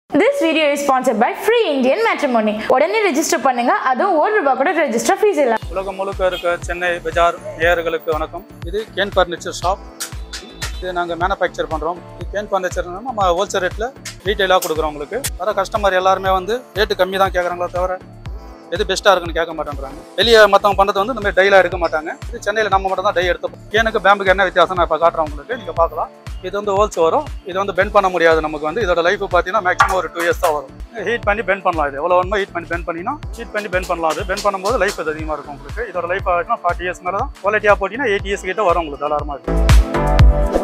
This video is sponsored by Free Indian Matrimony. உடனே register பண்ணுங்க அதுவும் ஒரு ரூபாய் கூட ரெஜிஸ்டர் ஃபீஸ் இல்லை உலகம் முழுக்க இருக்க சென்னை பஜார் நேயர்களுக்கு வணக்கம் இது கேன் ஃபர்னிச்சர் ஷாப் இது நாங்கள் மேனுஃபேக்சர் பண்ணுறோம் இது கேன் ஃபர்னிச்சர்னா நம்ம ஹோல்சேல் ரேட்டில் ரீட்டெயிலாக கொடுக்குறோம் உங்களுக்கு வர கஸ்டமர் எல்லாருமே வந்து ரேட்டு கம்மி தான் கேட்குறாங்களோ தவிர எது பெஸ்ட்டாக இருக்குன்னு கேட்க மாட்டேன்றாங்க வெளியே மற்றவங்க பண்ணுறது வந்து இந்த மாதிரி டைலாக எடுக்க மாட்டாங்க இது சென்னையில் நம்ம மட்டும் தான் டை எடுத்துப்போம் கேனுக்கு பேம்புக்கு என்ன வித்தியாசம் நான் இப்போ காட்டுறேன் உங்களுக்கு நீங்கள் பார்க்கலாம் இது வந்து ஹோல்ஸ் வரும் இது வந்து பெண்ட் பண்ண முடியாது நமக்கு வந்து இதோட லைஃப் பார்த்தீங்கன்னா மேக்ஸிமம் ஒரு டூ இயர்ஸ் தான் வரும் ஹீட் பண்ணி பெண்ட் பண்ணலாம் இது எவ்வளோ வேணுமோ ஹீட் பண்ணி பெண்ட் பண்ணினா ஹீட் பண்ணி பெண்ட் பண்ணலாம் அது பெண்ட் பண்ணும்போது லைஃப் அது அதிகமாக இருக்கும் உங்களுக்கு இதோட லைஃப் ஆகிட்டுனா ஃபார்ட்டி இயர்ஸ் மேலே தான் குவாலிட்டியாக போட்டிங்கன்னா எயிட் இயர்ஸ் கிட்ட வரும் உங்களுக்கு தாராளமாக இருக்கும்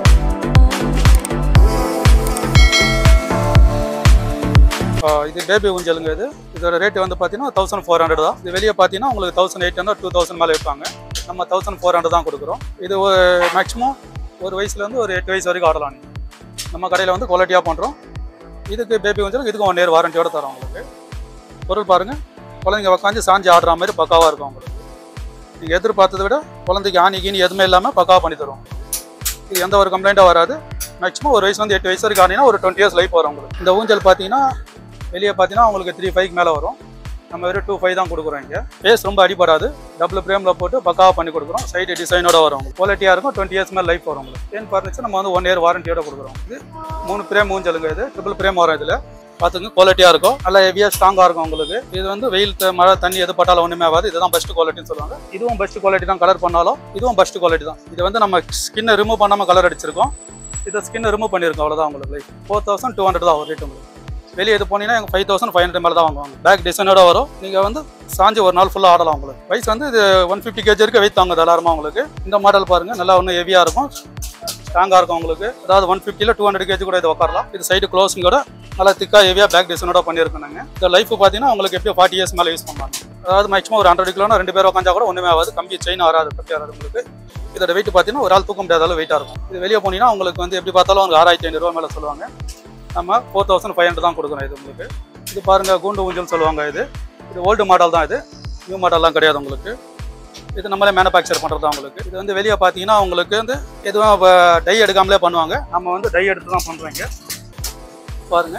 ஆ, இது பேபி ஊஞ்சலுங்க இது இதோட ரேட் வந்து பார்த்தீங்கன்னா தௌசண்ட் ஃபோர் ஹண்ட்ரட் தான் இது வெளியே பார்த்தீங்கன்னா உங்களுக்கு thousand eight hundred two thousand மேலே வைப்பாங்க நம்ம தௌசண்ட் ஃபோர் ஹண்ட்ரட் தான் கொடுக்குறோம் இது ஒரு மேக்ஸிமம் ஒரு வயசுலேருந்து ஒரு எட்டு வயசு வரைக்கும் ஆடலாம் நீங்கள் நம்ம கடையில் வந்து குவாலிட்டியாக பண்ணுறோம் இதுக்கு பேபி ஊஞ்சல் இதுக்கு ஒன் இயர் வாரண்டியோட தரோம் உங்களுக்கு பொருள் பாருங்கள் குழந்தைங்க உட்காந்து சாஞ்சி ஆடுற மாதிரி பக்காவாக இருக்கும் உங்களுக்கு நீங்கள் எதிர்பார்த்ததை விட குழந்தைக்கு ஆணி கீனி எதுவுமே இல்லாமல் பக்காவாக பண்ணி தருவோம் இது எந்த ஒரு கம்ப்ளைண்ட்டும் வராது மேக்ஸிமம் ஒரு வயசுலேருந்து எட்டு வயசு வரைக்கும் ஆனினா ஒரு டுவெண்ட்டி இயர்ஸ் லைஃப் வரும் உங்களுக்கு இந்த ஊஞ்சல் பார்த்தீங்கன்னா வெளியே பார்த்தீங்கன்னா உங்களுக்கு த்ரீ ஃபைவ்க்கு மேலே வரும் நம்ம வெறும் டூ ஃபைவ் தான் கொடுக்குறோம் இங்கே பேஸ் ரொம்ப அடிபடாது டபுள் ஃப்ரேமில் போட்டு பக்காவாக பண்ணி கொடுக்குறோம் சைடு டிசைனோட வரும் உங்களுக்கு குவாலிட்டியாக இருக்கும் டுவெண்ட்டி இயர்ஸ் மேலே லைஃப் வரும் உங்களுக்கு தேன் ஃபர்னிச்சர் நம்ம வந்து ஒன் இயர் வாரண்டியோட கொடுக்குறோம் இது மூணு ஃப்ரேம் ஊஞ்சலுங்க இது ட்ரிபிள் ஃப்ரேம் வரும் இதில் பார்த்துங்க குவாலிட்டியாக இருக்கும் நல்லா ஹெவியாக ஸ்ட்ராங்காக இருக்கும் உங்களுக்கு இது வந்து வெயில் த- மழை தண்ணி எது பட்டாலும் ஒன்றுமே ஆகாது இதுதான் பெஸ்ட் குவாலிட்டின்னு சொல்லுவாங்க இதுவும் பெஸ்ட் குவாலிட்டி தான் கலர் பண்ணாலும் இதுவும் பெஸ்ட் குவாலிட்டி தான் இது வந்து நம்ம ஸ்கின்னை ரிமூவ் பண்ணாமல் கலர் அடிச்சிருக்கோம் இதை ஸ்கின்னை ரிமூவ் பண்ணியிருக்கோம் அவ்வளோதான் உங்களுக்கு life four thousand two hundred தான் ஒரு ரேட் உங்களுக்கு வெளியே இது போனீங்கன்னா எங்கள் ஃபைவ் தௌசண்ட் ஃபைவ் ஹண்ட்ரட் மேலே தான் வாங்குவாங்க பேக் டிசைனோட வரும் நீங்கள் வந்து சாஞ்சி ஒரு நாள் ஃபுல்லாக ஆடலாம் உங்களுக்கு வயசு வந்து இது ஒன் ஃபிஃப்டி கேஜி வரைக்கும் வெயிட் தாங்க எல்லாருமா உங்களுக்கு இந்த மாடல் பாருங்கள் நல்லா ஒன்றும் ஹெவியாக இருக்கும் ஸ்ட்ராங்காக இருக்கும் உங்களுக்கு அதாவது ஒன் ஃபிஃப்டியில் டூ ஹண்ட்ரட் கேஜி கூட இது உட்காரலாம் இது சைடு க்ளோஸிங்கோட நல்லா திக்காக ஹெவியாக பேக் டிசைனோட பண்ணியிருக்கோம் நாங்கள் இந்த லைஃப் பார்த்தீங்கன்னா உங்களுக்கு எப்படியும் ஃபார்ட்டி இயர்ஸ் மேலே யூஸ் பண்ணலாம் அதாவது மேக்ஸிமம் ஒரு ஹண்ட்ரட் கிலோனா ரெண்டு பேர் உட்காந்தா கூட ஒன்றுமே ஆகாது கம்பி செயின் வராது கம்பி வராது உங்களுக்கு இதோட வெயிட் பார்த்தீங்கன்னா ஒரு ஆள் தூக்க முடியாத அளவு வெயிட்டாக இருக்கும் இது வெளியே போனீங்கன்னா உங்களுக்கு வந்து எப்படி பார்த்தாலும் ஒரு ஆறாயிரத்தி ஐநூறுரூவா மேலே சொல்லுவாங்க நம்ம ஃபோர் தௌசண்ட் ஃபைவ் ஹண்ட்ரட் தான் கொடுக்குறோம் இது உங்களுக்கு இது பாருங்கள் கூண்டு ஊஞ்சல் சொல்லுவாங்க இது இது ஓல்டு மாடல் தான் இது நியூ மாடல்லாம் கிடையாது உங்களுக்கு இது நம்மளே மேனுஃபேக்சர் பண்ணுறது தான் உங்களுக்கு இது வந்து வெளியே பார்த்தீங்கன்னா உங்களுக்கு வந்து எதுவும் டை எடுக்காமலே பண்ணுவாங்க நம்ம வந்து டை எடுத்து தான் பண்ணுறோங்க பாருங்க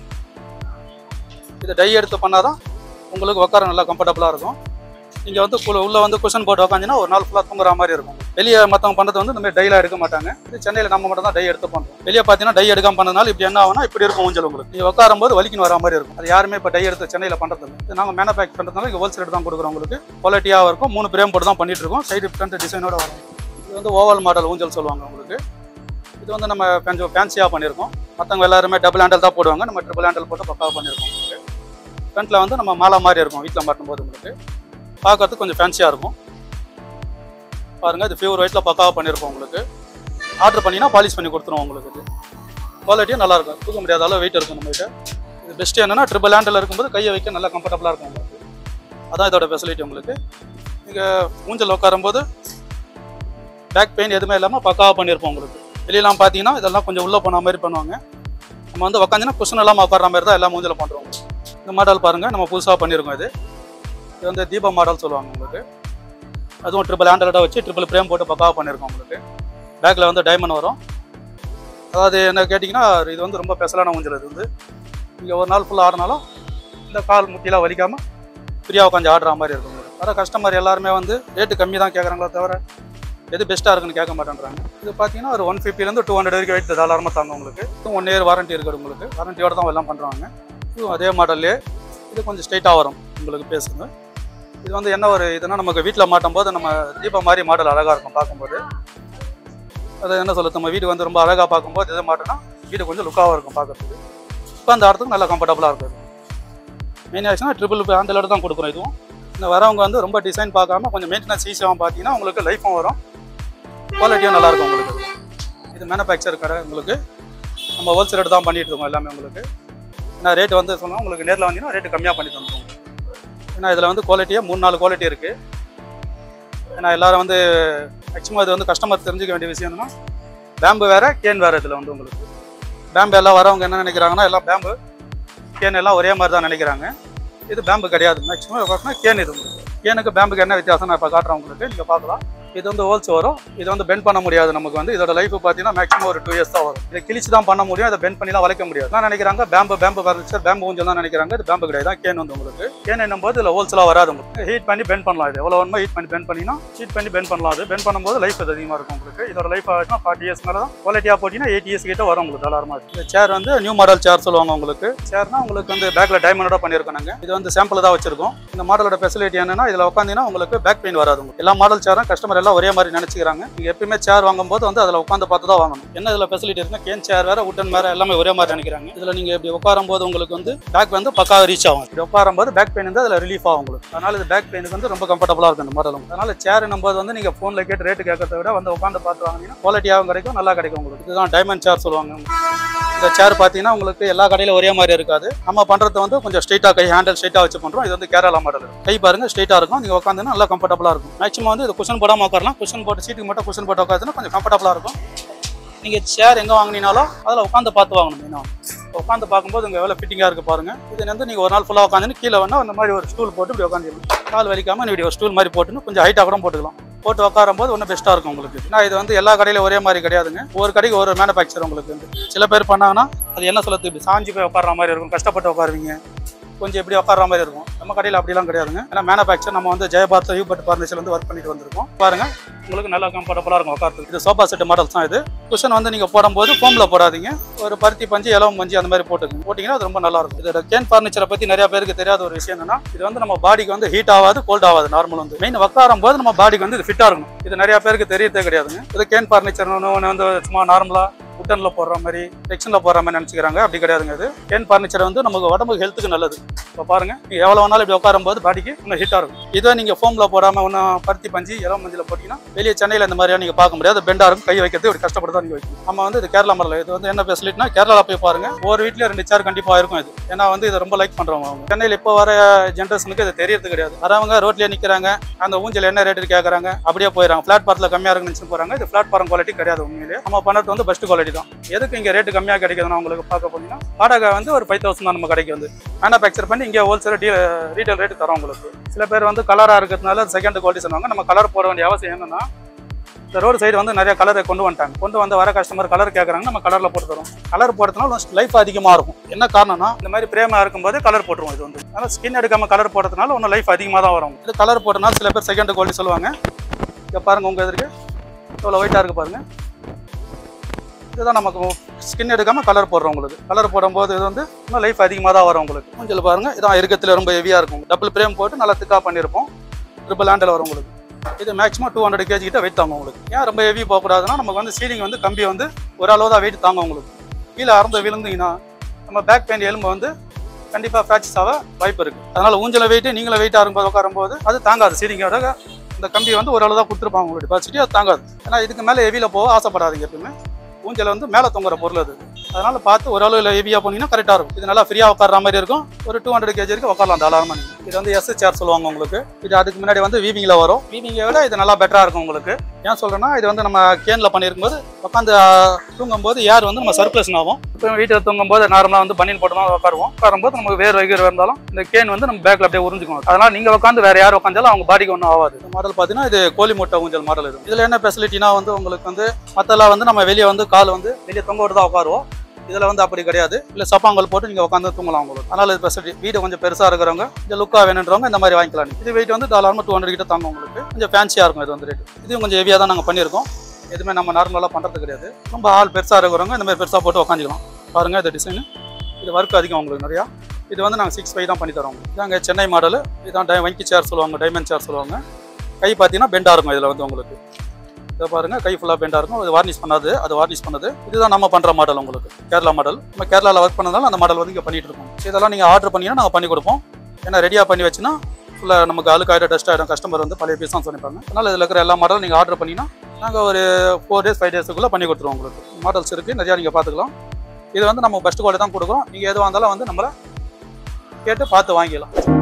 இது டை எடுத்து பண்ணாதான் உங்களுக்கு உட்கார நல்லா கம்ஃபர்டபுளாக இருக்கும் நீங்கள் வந்து குள்ள- உள்ள வந்து குஷன் போட்டு உட்காந்துன்னா ஒரு நாள் ஃபுல்லாக தூங்குற மாதிரி இருக்கும் வெளியே மற்றவங்க பண்ணுறது வந்து இந்த மாதிரி டைலாம் எடுக்க மாட்டாங்க இது சென்னையில் நம்ம மட்டும் தான் டை எடுத்து பண்ணுறோம் வெளியே பார்த்தீங்கன்னா டை எடுக்காம பண்ணதுனால இப்படி என்ன ஆகும்னா இப்படி இருக்கும் ஊஞ்சல் உங்களுக்கு நீங்கள் உட்காரும் போது வலிக்கின்னு வர மாதிரி இருக்கும் அது யாருமே இப்போ டை எடுத்து சென்னையில் பண்ணுறது இல்லை இது நாங்கள் மேனுஃபேக்சர் பண்ணுறதுனால இங்கே ஹோல்சேல் தான் கொடுக்குறோம் உங்களுக்கு குவாலிட்டியாக இருக்கும் மூணு பிரேம் போட்டு தான் பண்ணிட்டு இருக்கோம் சைடு ஃப்ரண்ட் டிசைனோட வரும் இது வந்து ஓவல் மாடல் ஊஞ்சல் சொல்லுவாங்க உங்களுக்கு இது வந்து நம்ம கொஞ்சம் ஃபேன்சியாக பண்ணியிருக்கோம் மற்றவங்க எல்லாருமே டபுள் ஹேண்டல் தான் போடுவாங்க நம்ம ட்ரிபிள் ஹேண்டல் போட்டு பக்காவாக பண்ணியிருக்கோம் உங்களுக்கு ஃப்ரண்ட்டில் வந்து நம்ம மாலை மாதிரி இருக்கும் வீட்டில் மாட்டும்போது உங்களுக்கு பார்க்கறதுக்கு கொஞ்சம் ஃபேன்சியாக இருக்கும் பாருங்கள் இது பியூர் ஒயிட்டில் பக்காவாக பண்ணியிருப்போம் உங்களுக்கு ஆர்டர் பண்ணினா பாலிஷ் பண்ணி கொடுத்துருவோம் உங்களுக்கு இது குவாலிட்டியும் நல்லா இருக்கும் தூக்க முடியாத அளவு வெயிட் இருக்கும் நம்மகிட்ட இது பெஸ்ட் என்னன்னா ட்ரிபிள் ஹேண்டில் இருக்கும்போது கையை வைக்க நல்லா கம்ஃபர்டபுளாக இருக்கும் உங்களுக்கு அதான் இதோட ஃபெசிலிட்டி உங்களுக்கு நீங்கள் ஊஞ்சல் உட்காரும்போது பேக் பெயின் எதுவுமே இல்லாமல் பக்காவாக பண்ணியிருப்போம் உங்களுக்கு வெளியெல்லாம் பார்த்தீங்கன்னா இதெல்லாம் கொஞ்சம் உள்ளே போன மாதிரி பண்ணுவாங்க நம்ம வந்து உட்காந்துன்னா குஷன் இல்லாமல் உட்கார மாதிரி தான் எல்லா மூஞ்சில் பண்ணுறோம் இந்த மாடல் பாருங்கள் நம்ம புதுசாக பண்ணியிருக்கோம் இது இது வந்து தீப மாடல் சொல்லுவாங்க உங்களுக்கு அதுவும் ட்ரிபிள் ஹேண்டலோட வச்சு ட்ரிபிள் ஃப்ரேம் போட்டு பக்காவாக பண்ணியிருக்கோம் உங்களுக்கு பேக்கில் வந்து டைமண்ட் வரும் அதாவது என்ன கேட்டிங்கன்னா இது வந்து ரொம்ப ஸ்பெஷலான ஊஞ்சல் இது வந்து நீங்கள் ஒரு நாள் ஃபுல்லாக ஆடினாலும் இந்த கால் முட்டிலாம் வலிக்காமல் ஃப்ரீயாக உட்காந்து ஆடுற மாதிரி இருக்கும் உங்களுக்கு வர கஸ்டமர் எல்லாருமே வந்து ரேட்டு கம்மி தான் கேட்குறாங்களோ தவிர எது பெஸ்ட்டாக இருக்குன்னு கேட்க மாட்டேன்றாங்க இது பார்த்தீங்கன்னா ஒரு ஒன் ஃபிஃப்டிலேருந்து டூ ஹண்ட்ரட் வரைக்கும் வெயிட் தாராளமாக தாங்க உங்களுக்கு இது ஒன் இயர் வாரண்டி இருக்குது உங்களுக்கு வாரண்டியோட தான் எல்லாம் பண்ணுறாங்க இதுவும் அதே மாடல்லே இது கொஞ்சம் ஸ்ட்ரைட்டாக வரும் உங்களுக்கு பேசுங்க இது வந்து என்ன ஒரு இதுனா நமக்கு வீட்டில் மாட்டும் போது நம்ம தீபம் மாதிரி மாடல் அழகாக இருக்கும் பார்க்கும்போது அது என்ன சொல்லுது நம்ம வீடு வந்து ரொம்ப அழகாக பார்க்கும்போது எது மாட்டோம்னா வீடு கொஞ்சம் லுக்காகவும் இருக்கும் பார்க்கறதுக்கு இப்போ அந்த இடத்துக்கு நல்லா கம்ஃபர்டபுளாக இருக்கும் மெயின் ஆக்சுவலாக ட்ரிபிள் ஹேண்டலோட தான் கொடுக்குறோம் இதுவும் இந்த வரவங்க வந்து ரொம்ப டிசைன் பார்க்காம கொஞ்சம் மெயின்டெனன்ஸ் ஈஸியாகவும் பார்த்தீங்கன்னா உங்களுக்கு லைஃபும் வரும் குவாலிட்டியும் நல்லா இருக்கும் உங்களுக்கு இது மேனுஃபேக்சர் கடை உங்களுக்கு நம்ம ஹோல்சேல் ரேட் தான் பண்ணிட்டு இருக்கோம் எல்லாமே உங்களுக்கு ஏன்னா ரேட் வந்து சொன்னால் உங்களுக்கு நேரில் வந்தீங்கன்னா ரேட்டு கம்மியாக பண்ணி தந்துருவோம் ஏன்னா இதில் வந்து குவாலிட்டியாக மூணு நாலு குவாலிட்டி இருக்குது ஏன்னா எல்லாரும் வந்து மேக்ஸிமம் இது வந்து கஸ்டமர் தெரிஞ்சுக்க வேண்டிய விஷயம் என்னன்னா பேம்பு வேறு கேன் வேறு இதில் வந்து உங்களுக்கு பேம்பு எல்லாம் வரவங்க என்ன நினைக்கிறாங்கன்னா எல்லாம் பேம்பு கேன் எல்லாம் ஒரே மாதிரி தான் நினைக்கிறாங்க இது பேம்பு கிடையாது மேக்ஸிமம் பார்த்தீங்கன்னா கேன் இது உங்களுக்கு கேனுக்கு பேம்புக்கு என்ன வித்தியாசம் நான் இப்போ காட்டுறேன் உங்களுக்கு நீங்கள் பார்க்கலாம் இது வந்து ஹோல்ஸ் வரும் இது வந்து பெண்ட் பண்ண முடியாது நமக்கு வந்து இதோட லைஃப் பார்த்தீங்கன்னா மேக்ஸிமம் ஒரு டூ இயர்ஸ் தான் வரும் இதை கிழிச்சு தான் பண்ண முடியும் இதை பெண்ட் பண்ணிலாம் வளைக்க முடியாது நான் நினைக்கிறாங்க பேம்பு பேம்பு ஃபர்னிச்சர் பேம்பு ஊஞ்சல் தான் நினைக்கிறாங்க இது பேம்பு கிடையாது தான் கேன் வந்து உங்களுக்கு கேன் என்னும்போது இதில் ஹோல்ஸ்லாம் வராது உங்களுக்கு ஹீட் பண்ணி பெண்ட் பண்ணலாம் இது எவ்வளோ வேணுமோ ஹீட் பண்ணி பெண்ட் பண்ணினா ஹீட் பண்ணி பெண்ட் பண்ணலாம் அது பெண்ட் பண்ணும்போது லைஃப் அது அதிகமாக இருக்கும் உங்களுக்கு இதோட லைஃப் ஆச்சுன்னா ஃபார்ட்டி இயர்ஸ் மேலே தான் குவாலிட்டியாக போட்டிங்கன்னா எயிட் இயர்ஸ் கிட்ட வரும் உங்களுக்கு தாராளமாக இந்த சேர் வந்து நியூ மாடல் சேர் சொல்லுவாங்க உங்களுக்கு சேர்னா உங்களுக்கு வந்து பேக்கில் டைமண்டோட பண்ணியிருக்கோம் நாங்கள் இது வந்து சாம்பிள் தான் வச்சிருக்கோம் இந்த மாடலோட ஃபெசிலிட்டி என்னன்னா இதில் உட்காந்தீங்கன்னா உங்களுக்கு பேக் பெயின் வராது உங்களுக்கு எல்லா மாடல் சேரும் கஸ்டமர் எல்லாம் ஒரே மாதிரி நினைச்சுக்கிறாங்க நீங்கள் எப்பயுமே சேர் வாங்கும்போது வந்து அதில் உட்காந்து பார்த்து தான் வாங்கணும் என்ன இதில் ஃபெசிலிட்டி இருக்குன்னா கேன் சேர் வேற உட்டன் வேற எல்லாமே ஒரே மாதிரி நினைக்கிறாங்க இதில் நீங்கள் இப்படி உட்காரும் போது உங்களுக்கு வந்து பேக் வந்து பக்காவாக ரீச் ஆகும் இப்படி உட்காரும் போது பேக் பெயின் வந்து அதில் ரிலீஃப் ஆகும் உங்களுக்கு அதனால இது பேக் பெயினுக்கு வந்து ரொம்ப கம்ஃபர்டபுளாக இருக்கும் இந்த மாடல் அதனால சேர் போது வந்து நீங்கள் ஃபோனில் கேட்டு ரேட்டு கேட்கறத விட வந்து உட்காந்து பார்த்து வாங்கினீங்கன்னா குவாலிட்டியாகவும் கிடைக்கும் நல்லா கிடைக்கும் உங்களுக்கு இதுதான் டைமண்ட் சேர் சொல்லுவாங்க இந்த சேர் பார்த்தீங்கன்னா உங்களுக்கு எல்லா கடையிலும் ஒரே மாதிரி இருக்காது நம்ம பண்ணுறது வந்து கொஞ்சம் ஸ்ட்ரைட்டாக கை ஹேண்டில் ஸ்ட்ரைட்டாக வச்சு பண்ணுறோம் இது வந்து கேரளா மாடல் கை பாருங்க ஸ்ட்ரைட்டாக இருக்கும் நீங்கள் உட்காந்து நல்லா கம்ஃபர்டபுளாக இருக்கும் மேக்ஸிமம் வந்து இது குஷன் போடாமல் உட்காரலாம் குஷன் போட்டு சீட்டுக்கு மட்டும் குஷன் போட்டு உட்காந்துன்னா கொஞ்சம் கம்ஃபர்டபுளாக இருக்கும் நீங்கள் சேர் எங்கே வாங்கினீங்கனாலும் அதில் உட்காந்து பார்த்து வாங்கணும் மெயினாக உட்காந்து பார்க்கும்போது உங்கள் எவ்வளோ ஃபிட்டிங்காக இருக்குது பாருங்கள் இது வந்து நீங்கள் ஒரு நாள் ஃபுல்லாக உட்காந்து கீழே வேணா அந்த மாதிரி ஒரு ஸ்டூல் போட்டு இப்படி உட்காந்துக்கலாம் கால் வலிக்காமல் இப்படி ஒரு ஸ்டூல் மாதிரி போட்டுன்னு கொஞ்சம் ஹைட்டாக கூட போட்டுக்கலாம் போட்டு உட்காரும் போது ஒன்றும் பெஸ்ட்டாக இருக்கும் உங்களுக்கு நான் இது வந்து எல்லா கடையிலும் ஒரே மாதிரி கிடையாதுங்க ஒரு கடைக்கு ஒரு மேனுஃபேக்சர் உங்களுக்கு வந்து சில பேர் பண்ணாங்கன்னா அது என்ன சொல்லுறது இப்படி சாஞ்சி போய் உட்கார்ற மாதிரி இருக்கும் கஷ்டப்பட்டு உட்காருவீங்க கொஞ்சம் இப்படி உட்கார்ற மாதிரி இருக்கும் நம்ம கடையில் அப்படிலாம் கிடையாதுங்க ஏன்னா மேனுஃபேக்சர் நம்ம வந்து ஜெயபாரத் யூபட் ஃபர்னிச்சர் வந்து ஒர்க் பண்ணிட்டு வந்திருக்கோம் பாருங்க உங்களுக்கு நல்லா கம்ஃபர்டபுளாக இருக்கும் உட்காரத்துக்கு இது சோஃபா செட் மாடல்ஸ் தான் இது குஷன் வந்து நீங்கள் போடும்போது ஃபோமில் போடாதீங்க ஒரு பருத்தி பஞ்சு இலவம் பஞ்சு அந்த மாதிரி போட்டுக்கோங்க போட்டிங்கன்னா அது ரொம்ப நல்லா இருக்கும் இதோட கேன் ஃபர்னிச்சரை பற்றி நிறைய பேருக்கு தெரியாத ஒரு விஷயம் என்னன்னா இது வந்து நம்ம பாடிக்கு வந்து ஹீட் ஆகாது கோல்ட் ஆகாது நார்மல் வந்து மெயின் உட்காரும் போது நம்ம பாடிக்கு வந்து இது ஃபிட்டாக இருக்கும் இது நிறைய பேருக்கு தெரியறதே கிடையாதுங்க இது கேன் ஃபர்னிச்சர் ஒன்று வந்து சும்மா நார்மலாக உட்டனில் போடுற மாதிரி டெக்ஷனில் போடுற மாதிரி நினச்சிக்கிறாங்க அப்படி கிடையாதுங்க இது கேன் ஃபர்னிச்சர் வந்து நமக்கு உடம்புக்கு ஹெல்த்துக்கு நல்லது இப்போ பாருங்க நீங்க எவ்வளோ வேணாலும் இப்படி உட்காரும்போது பாடிக்கு இன்னும் ஹீட்டாக இருக்கும் இதே நீங்கள் ஃபோமில் போடாமல் ஒன்றும் பருத்தி பஞ்சு இளம் மஞ்சள் போட்டிங்கன்னா வெளியே சென்னையில் இந்த மாதிரியா நீங்கள் பார்க்க முடியாது பெண்டாக இருக்கும் கை வைக்கிறது இப்படி கஷ்டப்பட்டு தான் நீங்கள் வைக்கணும் நம்ம வந்து இது கேரளா மாடல் இது வந்து என்ன ஃபெசிலிட்டினா கேரளாவில் போய் பாருங்க ஒரு வீட்லேயே ரெண்டு சேர் கண்டிப்பாக இருக்கும் இது ஏன்னா வந்து இதை ரொம்ப லைக் பண்ணுறவங்க அவங்க சென்னையில் இப்போ வர ஜென்ரேஷனுக்கு இது தெரியறது கிடையாது வரவங்க ரோட்லேயே நிற்கிறாங்க அந்த ஊஞ்சல் என்ன ரேட்டு கேட்குறாங்க அப்படியே போயிடறாங்க ஃபிளாட் பாரத்தில் கம்மியாக இருக்குன்னு நினச்சி போகிறாங்க இது ஃபிளாட் பாரம் குவாலிட்டி கிடையாது உண்மையிலேயே நம்ம பண்ணுறது வந்து பெஸ்ட் குவாலிட்டி தான் எதுக்கு இங்கே ரேட்டு கம்மியாக கிடைக்குதுன்னா உங்களுக்கு பார்க்க போனீங்கன்னா வாடகை வந்து ஒரு ஃபைவ் தௌசண்ட் தான் நம்ம கடைக்கு வந்து மேனுஃபேக்சர் பண்ணி இங்கே ஹோல்சேல் டீ ரீட்டைல் ரேட்டு தரோம் உங்களுக்கு சில பேர் வந்து கலராக இருக்கிறதுனால செகண்ட் குவாலிட்டி சொன்னாங்க நம்ம கலர் போட வேண்டிய அவசியம் என்னன்னா இந்த ரோடு சைடு வந்து நிறைய கலரை கொண்டு வந்துட்டாங்க கொண்டு வந்து வர கஸ்டமர் கலர் கேட்குறாங்க நம்ம கலரில் போட்டு தரோம் கலர் போடுறதுனால லைஃப் அதிகமாக இருக்கும் என்ன காரணம்னா இந்த மாதிரி பிரேமா இருக்கும்போது கலர் போட்டுருவோம் இது வந்து அதனால் ஸ்கின் எடுக்காம கலர் போடுறதுனால இன்னும் லைஃப் அதிகமாக தான் வரும் இது கலர் போட்டனால சில பேர் செகண்ட் குவாலிட்டி சொல்லுவாங்க இங்கே பாருங்க உங்கள் எதிர்க்கு எவ்வளோ ஒயிட்டாக இருக்குது பாருங்க இதுதான் நமக்கு ஸ்கின் எடுக்காம கலர் போடுறோம் உங்களுக்கு கலர் போடும்போது இது வந்து இன்னும் லைஃப் அதிகமாக தான் வரும் உங்களுக்கு மூஞ்சல் பாருங்க இதான் இருக்கத்துல ரொம்ப ஹெவியாக இருக்கும் டபுள் பிரேம் போட்டு நல்லா திக்காக பண்ணியிருப்போம் ட்ரிபிள் ஹேண்டில் வரும் உங்களுக்கு இது மேக்ஸிமம் டூ ஹண்ட்ரட் கேஜி கிட்ட வெயிட் தாங்கும் உங்களுக்கு ஏன் ரொம்ப ஹெவி போகக்கூடாதுன்னா நமக்கு வந்து சீலிங் வந்து கம்பி வந்து ஒரு அளவு தான் வெயிட் தாங்கும் உங்களுக்கு கீழே அறந்து விழுந்தீங்கன்னா நம்ம பேக் பெயின் எலும்பு வந்து கண்டிப்பாக ஃப்ராக்சஸ் ஆக வாய்ப்பு இருக்குது அதனால் ஊஞ்சல வெயிட்டு நீங்களே வெயிட்டாக இருக்கும்போது உட்காரும்போது அது தாங்காது சீலிங்கோட இந்த கம்பி வந்து ஒரு அளவு தான் கொடுத்துருப்பாங்க உங்களுக்கு டெபாசிட்டி அது தாங்காது ஏன்னா இதுக்கு மேலே ஹெவியில் போக ஆசைப்படாதீங்க எப்பவுமே ஊஞ்சல் வந்து மேலே தொங்குற பொருள் அது அதனால பார்த்து ஒரு அளவு ஹெவியாக போனீங்கன்னா கரெக்டாக இருக்கும் இது நல்லா ஃப்ரீயாக உட்கார மாதிரி இருக்கும் ஒரு டூ ஹண்ட்ரட் கேஜி வரைக்கும் உட்காரலாம் தாராளமாக நீங்கள் இது வந்து எஸ் சேர் சொல்லுவாங்க உங்களுக்கு இது அதுக்கு முன்னாடி வந்து வீவிங்கில் வரும் வீவிங்கை விட இது நல்லா பெட்டராக இருக்கும் உங்களுக்கு ஏன் சொல்கிறேன்னா இது வந்து நம்ம கேனில் பண்ணியிருக்கும்போது உட்காந்து தூங்கும்போது ஏர் வந்து நம்ம சர்க்குலேஷன் ஆகும் இப்போ வீட்டில் தூங்கும்போது நார்மலாக வந்து பனியன் போட்டு தான் உட்காருவோம் உட்காரும்போது நமக்கு வேறு வைக்கிற இருந்தாலும் இந்த கேன் வந்து நம்ம பேக்கில் அப்படியே உறிஞ்சிக்கும் அதனால் நீங்கள் உட்காந்து வேறு யார் உட்காந்தாலும் அவங்க பாடிக்கு ஒன்றும் ஆகாது இந்த மாடல் பார்த்தீங்கன்னா இது கோழி முட்டை ஊஞ்சல் மாடல் இது இதில் என்ன ஃபெசிலிட்டினா வந்து உங்களுக்கு வந்து மற்றெல்லாம் வந்து நம்ம வெளியே வந்து கால் வந்து வெளியே தொங்க விட்டு தான் உட்காருவோம் இதில் வந்து அப்படி கிடையாது இல்லை சப்பாங்கல் போட்டு நீங்கள் உட்காந்து தூங்கலாம் உங்களுக்கு அதனால் இது ஃபெசிலிட்டி வீடு கொஞ்சம் பெருசாக இருக்கிறவங்க கொஞ்சம் லுக்காக வேணுன்றவங்க இந்த மாதிரி வாங்கிக்கலாம் இது வெயிட் வந்து தாராளமாக டூ ஹண்ட்ரட் கிட்ட தாங்க உங்களுக்கு கொஞ்சம் ஃபேன்சியாக இருக்கும் இது வந்து ரேட் இதுவும் கொஞ்சம் ஹெவியாக தான் நாங்கள் பண்ணியிருக்கோம் எதுவுமே நம்ம நார்மலாக பண்ணுறது கிடையாது ரொம்ப ஆள் பெருசாக இருக்கிறவங்க இந்த மாதிரி பெருசாக போட்டு உட்காந்துக்கலாம் பாருங்கள் இந்த டிசைனு இது ஒர்க் அதிகம் உங்களுக்கு நிறையா இது வந்து நாங்கள் சிக்ஸ் ஃபைவ் தான் பண்ணி தரோம் இதாங்க சென்னை மாடல் இதான் டை வங்கி சேர் சொல்லுவாங்க டைமண்ட் சேர் சொல்லுவாங்க கை பார்த்தீங்கன்னா பெண்டாக இருக்கும் இதில் வந்து உங்களுக்கு இதை பாருங்க கை ஃபுல்லாக பெண்டாக இருக்கும் அது வார்னிஷ் பண்ணாது அது வார்னிஷ் பண்ணது இதுதான் நம்ம பண்ணுற மாடல் உங்களுக்கு கேரளா மாடல் நம்ம கேரளாவில் ஒர்க் பண்ணதால அந்த மாடல் வந்து இங்கே பண்ணிட்டு இருக்கோம் இதெல்லாம் நீங்கள் ஆர்டர் பண்ணீங்கன்னா நாங்கள் பண்ணி கொடுப்போம் ஏன்னா ரெடியாக பண்ணி வச்சுன்னா ஃபுல்லாக நமக்கு அழுக்காயிடும் டஸ்ட் ஆகிடும் கஸ்டமர் வந்து பழைய பீஸ் தான் சொல்லிப்பாங்க அதனால் இதில் இருக்கிற எல்லா மாடலும் நீங்கள் ஆர்டர் பண்ணிங்கன்னா நாங்கள் ஒரு ஃபோர் டேஸ் ஃபைவ் டேஸுக்குள்ளே பண்ணி கொடுத்துருவோம் உங்களுக்கு மாடல்ஸ் இருக்குது நிறையா நீங்கள் பார்த்துக்கலாம் இது வந்து நம்ம பெஸ்ட் குவாலிட்டி தான் கொடுக்குறோம் நீங்கள் எதுவாக இருந்தாலும் வந்து நம்மளை கேட்டு பார்த்து வாங்கிக்கலாம்